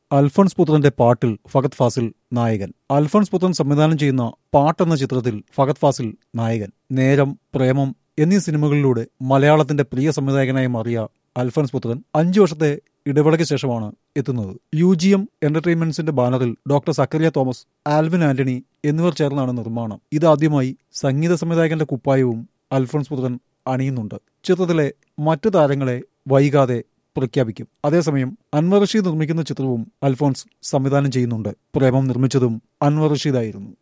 അൽഫോൺസ് പുത്രന്റെ പാട്ടിൽ ഫഹദ് ഫാസിൽ നായകൻ അൽഫോൺസ് പുത്രൻ സംവിധാനം ചെയ്യുന്ന പാട്ടെന്ന ചിത്രത്തിൽ ഫഹദ് ഫാസിൽ നായകൻ നേരം പ്രേമം എന്നീ സിനിമകളിലൂടെ മലയാളത്തിന്റെ പ്രിയ സംവിധായകനായി മാറിയ അൽഫോൺസ് പുത്രൻ അഞ്ചു വർഷത്തെ ഇടവേളയ്ക്ക് ശേഷമാണ് എത്തുന്നത് യു ജി എം എന്റർടൈൻമെന്റ്സിന്റെ ബാനറിൽ doctor Zakariya Thomas Alvin Antony എന്നിവർ ചേർന്നാണ് നിർമ്മാണം ഇതാദ്യമായി സംഗീത സംവിധായകന്റെ കുപ്പായവും അൽഫോൺസ് പുത്രൻ അണിയുന്നുണ്ട് ചിത്രത്തിലെ മറ്റു താരങ്ങളെ വൈകാതെ പ്രഖ്യാപിക്കും അതേസമയം അൻവർ റഷീദ് നിർമ്മിക്കുന്ന ചിത്രവും അൽഫോൺസ് സംവിധാനം ചെയ്യുന്നുണ്ട് പ്രേമം നിർമ്മിച്ചതും അൻവർ റഷീദായിരുന്നു